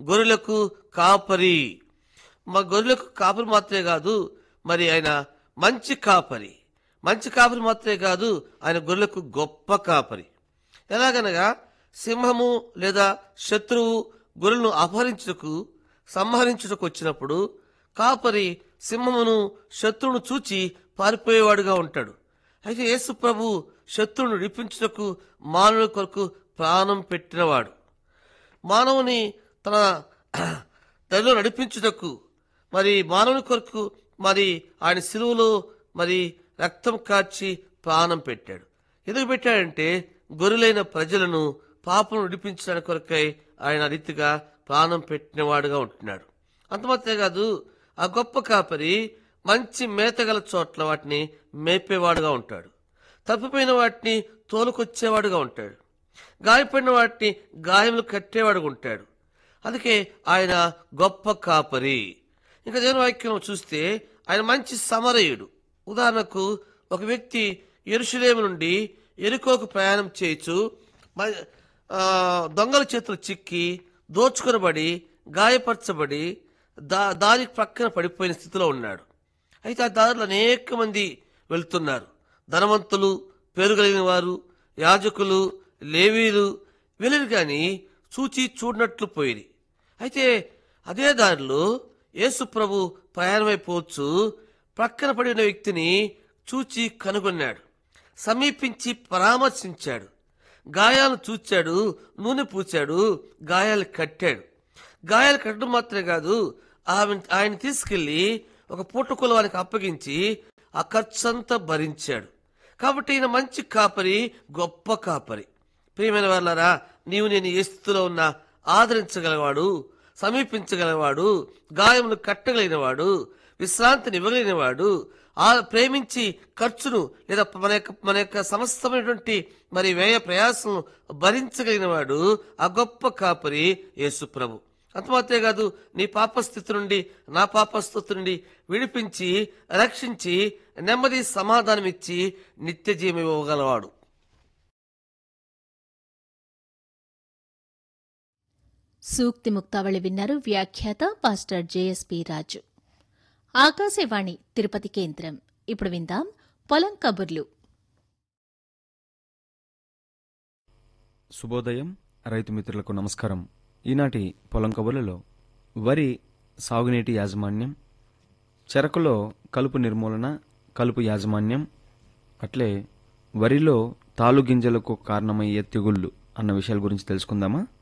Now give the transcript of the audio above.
గొర్రెలకు కాపరి మా గొర్రెలకు కాపరి మాత్రమే కాదు మరి ఆయన మంచి కాపరి మంచి కాపరి మాత్రమే కాదు ఆయన గొర్రెలకు గొప్ప కాపరి ఎలాగనగా సింహము లేదా శత్రువు గొర్రెలను అపహరించుటకు సంహరించుటకు వచ్చినప్పుడు కాపరి సింహమును శత్రువును చూచి పారిపోయేవాడుగా ఉంటాడు అయితే యేసు ప్రభు శత్రువును విడిపించుటకు మానవుని కొరకు ప్రాణం పెట్టినవాడు మానవుని తన తల్లిలో నడిపించుటకు మరి మానవుని కొరకు మరి ఆయన సిలువలో మరి రక్తం కార్చి ప్రాణం పెట్టాడు ఎందుకు పెట్టాడంటే గొర్రెలైన ప్రజలను పాపను విడిపించడానికి కొరకై ఆయన రీతిగా ప్రాణం పెట్టినవాడుగా ఉంటున్నాడు అంతమాత్రమే కాదు ఆ గొప్ప కాపరి మంచి మేతగల చోట్ల వాటిని మేపేవాడుగా ఉంటాడు తప్పిపోయిన వాటిని తోలుకొచ్చేవాడుగా ఉంటాడు గాయపడిన వాటిని గాయములు కట్టేవాడుగా ఉంటాడు అందుకే ఆయన గొప్ప కాపరి ఇంకా దేవుని వాక్యం చూస్తే ఆయన మంచి సమరయుడు ఉదాహరణకు ఒక వ్యక్తి ఎరుషులేము నుండి ఎరుకోకు ప్రయాణం చేయొచ్చు మ- ఆ, దొంగల చేతులు చిక్కి దోచుకొనబడి గాయపరచబడి దా దారి పక్కన పడిపోయిన స్థితిలో ఉన్నాడు అయితే ఆ దారిలో అనేక మంది వెళ్తున్నారు ధనవంతులు పేరు కలిగిన వారు యాజకులు లేవీలు వెళ్ళరు కానీ చూచి చూడనట్లు పోయిరి అయితే అదే దారిలో యేసు ప్రభు ప్రయాణమైపోవచ్చు ప్రక్కన పడిన వ్యక్తిని చూచి కనుగొన్నాడు సమీపించి పరామర్శించాడు గాయాలను చూచాడు నూనె పూచాడు గాయాలు కట్టాడు గాయాలు కట్టడం మాత్రమే కాదు ఆమె ఆయన తీసుకెళ్లి ఒక పూటకులవానికి అప్పగించి ఆ ఖర్చంతా భరించాడు కాబట్టి ఈయన మంచి కాపరి గొప్ప కాపరి ప్రియమైన వాళ్ళారా నీవు నేను ఏ స్థితిలో ఉన్నా ఆదరించగలవాడు సమీపించగలవాడు గాయములు కట్టగలిగినవాడు విశ్రాంతిని ఇవ్వగలిగినవాడు ఆ ప్రేమించి ఖర్చును లేదా మన యొక్క మన యొక్క సమస్తమైనటువంటి మరి వ్యయ ప్రయాసం భరించగలిగిన వాడు ఆ గొప్ప కాపరి యేసు ప్రభు అంతమాత్రే కాదు నీ పాపస్థితి నుండి నా పాపస్థితి నుండి విడిపించి రక్షించి నెమ్మది సమాధానం ఇచ్చి నిత్య జీవం ఇవ్వగలవాడు సూక్తి ముక్తావళి విన్నారు వ్యాఖ్యాత పాస్టర్ జేఎస్పి రాజు ఆకాశవాణి తిరుపతి కేంద్రం ఇప్పుడు విందాం పొలం కబుర్లు శుభోదయం రైతు మిత్రులకు నమస్కారం ఈనాటి పొలం కబుర్లలో వరి సాగునీటి యాజమాన్యం చెరకులో కలుపు నిర్మూలన కలుపు యాజమాన్యం అట్లే వరిలో తాలు గింజలకు కారణమయ్యే తెగుళ్ళు అన్న విషయాల గురించి తెలుసుకుందామా